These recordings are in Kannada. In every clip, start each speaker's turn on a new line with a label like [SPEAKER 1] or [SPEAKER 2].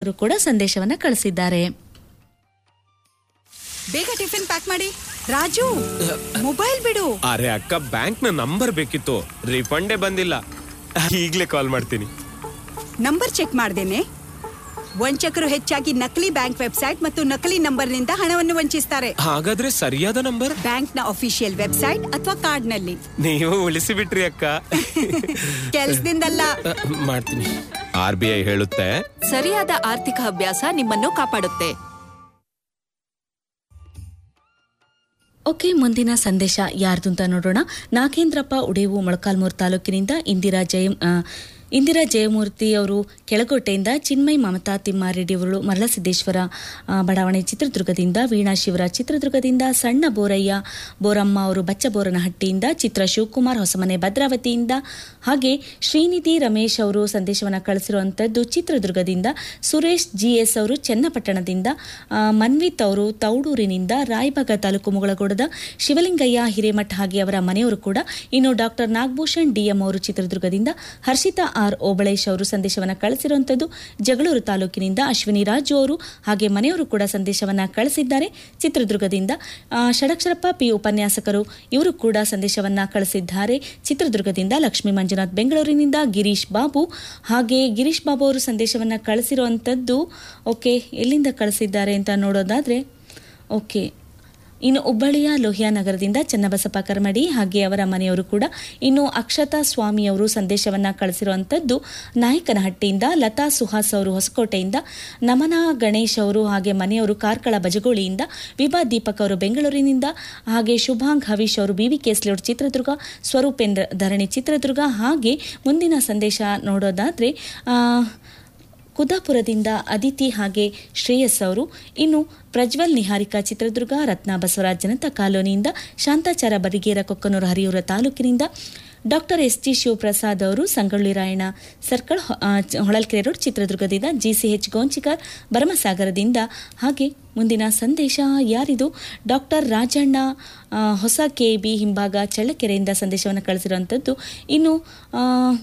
[SPEAKER 1] ಅವರು ಕೂಡ ಸಂದೇಶವನ್ನ ಕಳಿಸಿದ್ದಾರೆ
[SPEAKER 2] ಬೇಗ ಟಿಫಿನ್ ಪ್ಯಾಕ್ ಮಾಡಿ ರಾಜು ಮೊಬೈಲ್ ಬಿಡು
[SPEAKER 3] ಅರೆ ಅಕ್ಕ ಬ್ಯಾಂಕ್ ನ ನಂಬರ್ ಬೇಕಿತ್ತು ರಿಫಂಡೇ ಬಂದಿಲ್ಲ ಈಗ್ಲೇ ಕಾಲ್ ಮಾಡ್ತೀನಿ
[SPEAKER 2] ನಂಬರ್ ಚೆಕ್ ಮಾಡ್ದೇನೆ ವಂಚಕರು ಹೆಚ್ಚಾಗಿ ನಕಲಿ ಬ್ಯಾಂಕ್ ವೆಬ್ಸೈಟ್ ಮತ್ತು ನಕಲಿ ನಂಬರ್ನಿಂದ ಹಣವನ್ನು ವಂಚಿಸ್ತಾರೆ
[SPEAKER 3] ಹಾಗಾದ್ರೆ ಸರಿಯಾದ ನಂಬರ್
[SPEAKER 2] ಬ್ಯಾಂಕ್ನ ಅಫಿಷಿಯಲ್ ವೆಬ್ಸೈಟ್ ಅಥವಾ ಕಾರ್ಡ್ನಲ್ಲಿ
[SPEAKER 3] ನೀವು ಉಳಿಸಿ ಬಿಟ್ರಿ ಅಕ್ಕ
[SPEAKER 2] ಕೆಲ್ಸದಿಂದಲ್ಲ
[SPEAKER 3] ಅ, ಮಾಡ್ತೀನಿ ಆರ್ ಬಿ ಐ ಹೇಳುತ್ತೆ
[SPEAKER 4] ಸರಿಯಾದ ಆರ್ಥಿಕ ಅಭ್ಯಾಸ ನಿಮ್ಮನ್ನು ಕಾಪಾಡುತ್ತೆ
[SPEAKER 1] ಓಕೆ ಮುಂದಿನ ಸಂದೇಶ ಯಾರ್ದು ಅಂತ ನೋಡೋಣ ನಾಗೇಂದ್ರಪ್ಪ ಉಡೇವು ಮೊಳಕಾಲ್ಮೂರು ತಾಲೂಕಿನಿಂದ ಇಂದಿರಾ ಜಯ ಆ, ಇಂದಿರಾ ಜಯಮೂರ್ತಿ ಅವರು ಕೆಳಕೋಟೆಯಿಂದ ಚಿನ್ಮಯ್ ಮಮತಾ ತಿಮ್ಮಾರೆಡ್ಡಿ ಅವರು ಮರಳಸಿದ್ದೇಶ್ವರ ಆ, ಬಡಾವಣೆ ಚಿತ್ರದುರ್ಗದಿಂದ ವೀಣಾ ಶಿವರಾಜ್ ಚಿತ್ರದುರ್ಗದಿಂದ ಸಣ್ಣ ಬೋರಯ್ಯ ಬೋರಮ್ಮ ಅವರು ಬಚ್ಚಬೋರನಹಟ್ಟಿಯಿಂದ ಚಿತ್ರ ಶಿವಕುಮಾರ್ ಹೊಸಮನೆ ಭದ್ರಾವತಿಯಿಂದ ಹಾಗೆ ಶ್ರೀನಿಧಿ ರಮೇಶ್ ಅವರು ಸಂದೇಶವನ್ನು ಕಳಿಸಿರುವಂಥದ್ದು ಚಿತ್ರದುರ್ಗದಿಂದ ಸುರೇಶ್ ಜಿಎಸ್ ಅವರು ಚನ್ನಪಟ್ಟಣದಿಂದ ಆ, ಮನ್ವಿತ್ ಅವರು ತೌಡೂರಿನಿಂದ ರಾಯಬಾಗ ತಾಲೂಕು ಮುಗಳಗೋಡದ ಶಿವಲಿಂಗಯ್ಯ ಹಿರೇಮಠ ಹಾಗೆ ಅವರ ಮನೆಯವರು ಕೂಡ ಇನ್ನು ಡಾಕ್ಟರ್ ನಾಗಭೂಷಣ್ ಡಿಎಂ ಅವರು ಚಿತ್ರದುರ್ಗದಿಂದ ಹರ್ಷಿತಾ ಆರ್ ಓಬಳೇಶ್ ಅವರು ಸಂದೇಶವನ್ನು ಕಳಿಸಿರುವಂಥದ್ದು ಜಗಳೂರು ತಾಲೂಕಿನಿಂದ ಅಶ್ವಿನಿ ರಾಜು ಅವರು ಹಾಗೆ ಮನೆಯವರು ಕೂಡ ಸಂದೇಶವನ್ನು ಕಳಿಸಿದ್ದಾರೆ ಚಿತ್ರದುರ್ಗದಿಂದ ಆ, ಷಡಕ್ಷರಪ್ಪ ಪಿ ಉಪನ್ಯಾಸಕರು ಇವರು ಕೂಡ ಸಂದೇಶವನ್ನು ಕಳಿಸಿದ್ದಾರೆ ಚಿತ್ರದುರ್ಗದಿಂದ ಲಕ್ಷ್ಮೀ ಮಂಜುನಾಥ್ ಬೆಂಗಳೂರಿನಿಂದ ಗಿರೀಶ್ ಬಾಬು ಹಾಗೆ ಗಿರೀಶ್ ಬಾಬು ಅವರು ಸಂದೇಶವನ್ನು ಕಳಿಸಿರುವಂಥದ್ದು ಓಕೆ ಎಲ್ಲಿಂದ ಕಳಿಸಿದ್ದಾರೆ ಅಂತ ನೋಡೋದಾದ್ರೆ ಓಕೆ ಇನ್ನು ಹುಬ್ಬಳ್ಳಿಯ ಲೋಹಿಯಾ ನಗರದಿಂದ ಚನ್ನಬಸಪ್ಪ ಕರ್ಮಡಿ ಹಾಗೆ ಅವರ ಮನೆಯವರು ಕೂಡ ಇನ್ನು ಅಕ್ಷತಾ ಸ್ವಾಮಿ ಅವರು ಸಂದೇಶವನ್ನ ಕಳಿಸಿರುವಂಥದ್ದು ನಾಯಕನಹಟ್ಟಿಯಿಂದ ಲತಾ ಸುಹಾಸ್ ಅವರು ಹೊಸಕೋಟೆಯಿಂದ ನಮನ ಗಣೇಶ್ ಅವರು ಹಾಗೆ ಮನೆಯವರು ಕಾರ್ಕಳ ಬಜಗೋಳಿಯಿಂದ ವಿಭಾ ದೀಪಕ್ ಅವರು ಬೆಂಗಳೂರಿನಿಂದ ಹಾಗೆ ಶುಭಾಂಗ್ ಹರೀಶ್ ಅವರು ಬಿವಿ ಕೇಸ್ಲೇಟ್ ಚಿತ್ರದುರ್ಗ ಸ್ವರೂಪೇಂದ್ರ ಧರಣಿ ಚಿತ್ರದುರ್ಗ ಹಾಗೆ ಮುಂದಿನ ಸಂದೇಶ ನೋಡೋದಾದ್ರೆ ಆ, ಕುದಾಪುರದಿಂದ ಅದಿತಿ ಹಾಗೆ ಶ್ರೇಯಸ್ ಅವರು ಇನ್ನು ಪ್ರಜ್ವಲ್ ನಿಹಾರಿಕಾ ಚಿತ್ರದುರ್ಗ ರತ್ನ ಬಸವರಾಜ್ ಜನತಾ ಕಾಲೋನಿಯಿಂದ ಶಾಂತಾಚಾರ ಬರಿಗೇರ ಕೊಕ್ಕನೂರು ಹರಿಯೂರ ತಾಲೂಕಿನಿಂದ ಡಾಕ್ಟರ್ ಎಸ್ ಜಿ ಶಿವಪ್ರಸಾದ್ ಅವರು ಸಂಗೊಳ್ಳಿ ರಾಯಣ್ಣ ಸರ್ಕಲ್ ಹೊ- ಆ, ಚ- ಹೊಳಲ್ಕೆರೆ ರೋಡ್ ಚಿತ್ರದುರ್ಗದಿಂದ ಜಿಸಿಎಚ್ ಗೋಂಚಿಕರ್ ಭರಮಸಾಗರದಿಂದ ಹಾಗೆ ಮುಂದಿನ ಸಂದೇಶ ಯಾರಿದು ಡಾಕ್ಟರ್ ರಾಜಣ್ಣ ಆ, ಹೊಸ ಕೆ ಬಿ ಹಿಂಭಾಗ ಚಳ್ಳಕೆರೆಯಿಂದ ಸಂದೇಶವನ್ನು ಕಳಿಸಿರುವಂಥದ್ದು ಇನ್ನು ಆ,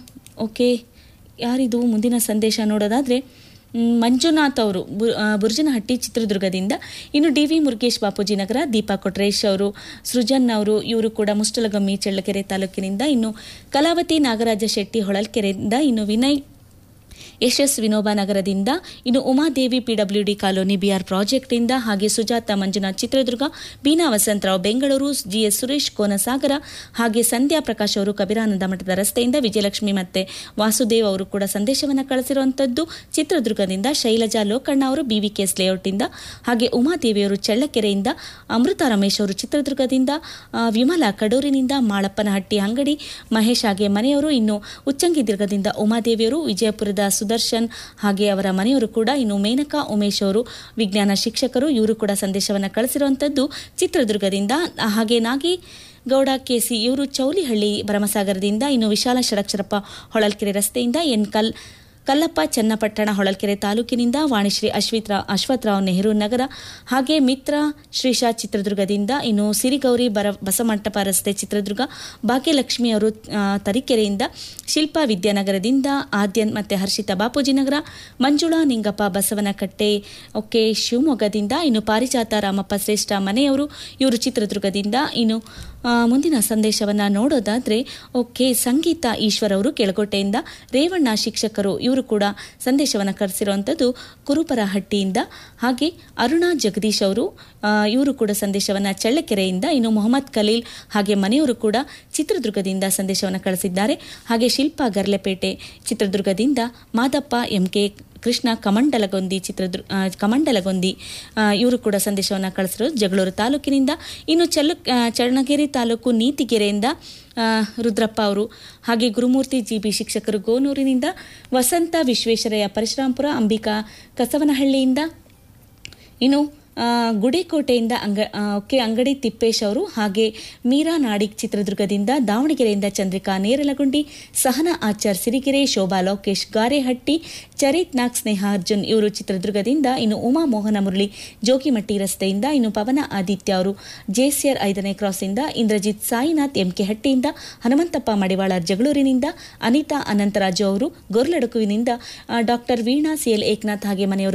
[SPEAKER 1] ಓಕೆ ಯಾರಿದು ಮುಂದಿನ ಸಂದೇಶ ನೋಡೋದಾದ್ರೆ ಮ್, ಮಂಜುನಾಥ್ ಅವರು ಬು- ಆ, ಬುರ್ಜನಹಟ್ಟಿ ಚಿತ್ರದುರ್ಗದಿಂದ ಇನ್ನು ಡಿ ವಿ ಮುರುಗೇಶ್ ಬಾಪೂಜಿ ನಗರ ದೀಪಾ ಕೊಟ್ರೇಶ್ ಅವರು ಸೃಜನ್ ಅವರು ಇವರು ಕೂಡ ಮುಷ್ಟಲಗಮ್ಮಿ ಚಳ್ಳಕೆರೆ ತಾಲೂಕಿನಿಂದ ಇನ್ನು ಕಲಾವತಿ ನಾಗರಾಜ ಶೆಟ್ಟಿ ಹೊಳಲ್ಕೆರೆಯಿಂದ ಇನ್ನು ವಿನಯ್ ಯಶಸ್ ವಿನೋಬಾ ನಗರದಿಂದ ಇನ್ನು ಉಮಾದೇವಿ ಪಿಡಬ್ಲ್ಯೂಡಿ ಕಾಲೋನಿ ಬಿಆರ್ ಪ್ರಾಜೆಕ್ಟ್ನಿಂದ ಹಾಗೆ ಸುಜಾತ ಮಂಜುನಾಥ್ ಚಿತ್ರದುರ್ಗ ಬೀನಾ ವಸಂತರಾವ್ ಬೆಂಗಳೂರು ಜಿಎಸ್ ಸುರೇಶ್ ಕೋನಸಾಗರ ಹಾಗೆ ಸಂಧ್ಯಾ ಪ್ರಕಾಶ್ ಅವರು ಕಬೀರಾನಂದ ಮಠದ ರಸ್ತೆಯಿಂದ ವಿಜಯಲಕ್ಷ್ಮಿ ಮತ್ತೆ ವಾಸುದೇವ್ ಅವರು ಕೂಡ ಸಂದೇಶವನ್ನು ಕಳಿಸಿರುವಂಥದ್ದು ಚಿತ್ರದುರ್ಗದಿಂದ ಶೈಲಜಾ ಲೋಕಣ್ಣ ಅವರು ಬಿವಿಕೆಎಸ್ ಲೇಔಟ್ನಿಂದ ಹಾಗೆ ಉಮಾದೇವಿಯವರು ಚಳ್ಳಕೆರೆಯಿಂದ ಅಮೃತ ರಮೇಶ್ ಅವರು ಚಿತ್ರದುರ್ಗದಿಂದ ಆ, ವಿಮಲಾ ಕಡೂರಿನಿಂದ ಮಾಳಪ್ಪನಹಟ್ಟಿ ಅಂಗಡಿ ಮಹೇಶ್ ಹಾಗೆ ಮನೆಯವರು ಇನ್ನು ಉಚ್ಚಂಗಿದುರ್ಗದಿಂದ ಉಮಾದೇವಿಯವರು ವಿಜಯಪುರದ ಸುದರ್ಶನ್ ಹಾಗೆ ಅವರ ಮನೆಯವರು ಕೂಡ ಇನ್ನು ಮೇನಕಾ ಉಮೇಶ್ ಅವರು ವಿಜ್ಞಾನ ಶಿಕ್ಷಕರು ಇವರು ಕೂಡ ಸಂದೇಶವನ್ನು ಕಳಿಸಿರುವಂಥದ್ದು ಚಿತ್ರದುರ್ಗದಿಂದ ಹಾಗೆ ನಾಗಿ ಗೌಡ ಕೆಸಿ ಇವರು ಚೌಲಿಹಳ್ಳಿ ಭರಮಸಾಗರದಿಂದ ಇನ್ನು ವಿಶಾಲ ಷಡಕ್ಷರಪ್ಪ ಹೊಳಲ್ಕೆರೆ ರಸ್ತೆಯಿಂದ ಎನ್ ಕಲ್ ಕಲ್ಲಪ್ಪ ಚನ್ನಪಟ್ಟಣ ಹೊಳಲ್ಕೆರೆ ತಾಲೂಕಿನಿಂದ ವಾಣಿಶ್ರೀ ಅಶ್ವಿತ್ ರಾ ಅಶ್ವತ್ಥರಾವ್ ನೆಹರು ನಗರ ಹಾಗೆ ಮಿತ್ರ ಶ್ರೀಶಾ ಚಿತ್ರದುರ್ಗದಿಂದ ಇನ್ನು ಸಿರಿಗೌರಿ ಬರ ಬಸಮಂಟಪ ರಸ್ತೆ ಚಿತ್ರದುರ್ಗ ಭಾಗ್ಯಲಕ್ಷ್ಮಿ ಅವರು ಆ, ತರೀಕೆರೆಯಿಂದ ಶಿಲ್ಪಾ ವಿದ್ಯಾನಗರದಿಂದ ಆದ್ಯನ್ ಮತ್ತೆ ಹರ್ಷಿತಾ ಬಾಪೂಜಿ ನಗರ ಮಂಜುಳಾ ನಿಂಗಪ್ಪ ಬಸವನಕಟ್ಟೆ ಓಕೆ ಶಿವಮೊಗ್ಗದಿಂದ ಇನ್ನು ಪಾರಿಜಾತ ರಾಮಪ್ಪ ಶ್ರೇಷ್ಠ ಮನೆಯವರು ಇವರು ಚಿತ್ರದುರ್ಗದಿಂದ ಇನ್ನು ಆ, ಮುಂದಿನ ಸಂದೇಶವನ್ನು ನೋಡೋದಾದ್ರೆ ಓಕೆ ಸಂಗೀತ ಈಶ್ವರ್ ಅವರು ಕೆಳಕೋಟೆಯಿಂದ ರೇವಣ್ಣ ಶಿಕ್ಷಕರು ಇವರು ಕೂಡ ಸಂದೇಶವನ್ನು ಕರೆಸಿರುವಂಥದ್ದು ಕುರುಪರಹಟ್ಟಿಯಿಂದ ಹಾಗೆ ಅರುಣಾ ಜಗದೀಶ್ ಅವರು ಆ, ಇವರು ಕೂಡ ಸಂದೇಶವನ್ನು ಚಳ್ಳಕೆರೆಯಿಂದ ಇನ್ನು ಮೊಹಮ್ಮದ್ ಖಲೀಲ್ ಹಾಗೆ ಮನೆಯವರು ಕೂಡ ಚಿತ್ರದುರ್ಗದಿಂದ ಸಂದೇಶವನ್ನು ಕಳಿಸಿದ್ದಾರೆ ಹಾಗೆ ಶಿಲ್ಪಾ ಗರ್ಲೆಪೇಟೆ ಚಿತ್ರದುರ್ಗದಿಂದ ಮಾದಪ್ಪ ಎಂಕೆ ಕೃಷ್ಣ ಕಮಂಡಲಗೊಂದಿ ಚಿತ್ರದುರ್ ಆ, ಕಮಂಡಲಗೊಂದಿ ಆ, ಇವರು ಕೂಡ ಸಂದೇಶವನ್ನು ಕಳಿಸಿರೋದು ಜಗಳೂರು ತಾಲೂಕಿನಿಂದ ಇನ್ನು ಚಲ್ಲ ಆ, ಚಳ್ಳಕೆರೆ ತಾಲೂಕು ನೀತಿಗೆರೆಯಿಂದ ಆ, ರುದ್ರಪ್ಪ ಅವರು ಹಾಗೆ ಗುರುಮೂರ್ತಿ ಜಿಬಿ ಶಿಕ್ಷಕರು ಗೋನೂರಿನಿಂದ ವಸಂತ ವಿಶ್ವೇಶ್ವರಯ್ಯ ಪರಶುರಾಂಪುರ ಅಂಬಿಕಾ ಕಸವನಹಳ್ಳಿಯಿಂದ ಇನ್ನು ಆ, ಗುಡೇಕೋಟೆಯಿಂದ ಅಂಗ ಆ, ಓಕೆ ಅಂಗಡಿ ತಿಪ್ಪೇಶ್ ಅವರು ಹಾಗೆ ಮೀರಾ ನಾಡಿಗ್ ಚಿತ್ರದುರ್ಗದಿಂದ ದಾವಣಗೆರೆಯಿಂದ ಚಂದ್ರಿಕಾ ನೇರಲಗುಂಡಿ ಸಹನಾ ಆಚಾರ್ ಸಿರಿಗೆರೆ ಶೋಭಾ ಲೋಕೇಶ್ ಗಾರೆಹಟ್ಟಿ ಚರಿತ್ ನಾಗ್ ಸ್ನೇಹ ಅರ್ಜುನ್ ಇವರು ಚಿತ್ರದುರ್ಗದಿಂದ ಇನ್ನು ಉಮಾ ಮೋಹನ ಮುರಳಿ ಜೋಗಿಮಟ್ಟಿ ರಸ್ತೆಯಿಂದ ಇನ್ನು ಪವನ ಆದಿತ್ಯ ಅವರು ಜೆಸಿಆರ್ ಐದನೇ ಕ್ರಾಸಿಂದ ಇಂದ್ರಜಿತ್ ಸಾಯಿನಾಥ್ ಎಂಕೆ ಹಟ್ಟಿಯಿಂದ ಹನುಮಂತಪ್ಪ ಮಡಿವಾಳ ಜಗಳೂರಿನಿಂದ ಅನಿತಾ ಅನಂತರಾಜು ಅವರು ಗೊರ್ಲಡಕುವಿನಿಂದ ಡಾಕ್ಟರ್ ವೀಣಾ ಸಿಎಲ್ ಏಕನಾಥ್ ಹಾಗೆ ಮನೆಯವರು